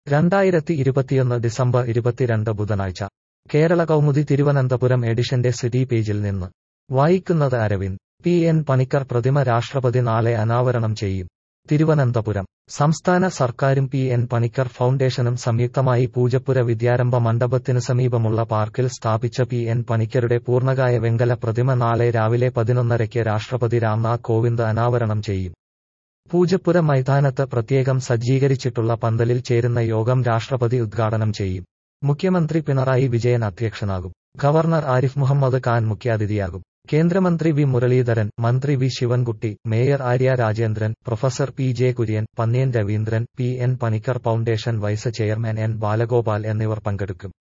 രണ്ടായിരത്തി ഇരുപത്തിയൊന്ന് ഡിസംബർ ഇരുപത്തിരണ്ട് ബുധനാഴ്ച കേരള കൗമുദി തിരുവനന്തപുരം എഡിഷന്റെ സിറ്റി പേജിൽ നിന്ന് വായിക്കുന്നത് അരവിന്ദ് പി എൻ പണിക്കർ പ്രതിമ രാഷ്ട്രപതി നാളെ അനാവരണം ചെയ്യും തിരുവനന്തപുരം സംസ്ഥാന സർക്കാരും പി എൻ പണിക്കർ ഫൗണ്ടേഷനും സംയുക്തമായി പൂജപ്പുര വിദ്യാരംഭ മണ്ഡപത്തിനു സമീപമുള്ള പാർക്കിൽ സ്ഥാപിച്ച പി എൻ പണിക്കരുടെ പൂർണ്ണകായ വെങ്കല പ്രതിമ നാളെ രാവിലെ പതിനൊന്നരയ്ക്ക് രാഷ്ട്രപതി രാംനാഥ് കോവിന്ദ് അനാവരണം ചെയ്യും പൂജപ്പുര മൈതാനത്ത് പ്രത്യേകം സജ്ജീകരിച്ചിട്ടുള്ള പന്തലിൽ ചേരുന്ന യോഗം രാഷ്ട്രപതി ഉദ്ഘാടനം ചെയ്യും മുഖ്യമന്ത്രി പിണറായി വിജയൻ അധ്യക്ഷനാകും ഗവർണർ ആരിഫ് മുഹമ്മദ് ഖാൻ മുഖ്യാതിഥിയാകും കേന്ദ്രമന്ത്രി വി മുരളീധരൻ മന്ത്രി V Sivankutty mayor Arya Rajendran professor P J Kurian Pannyan Raveendran P N Panicker foundation vice chairman N Balagopal എന്നിവർ പങ്കെടുക്കും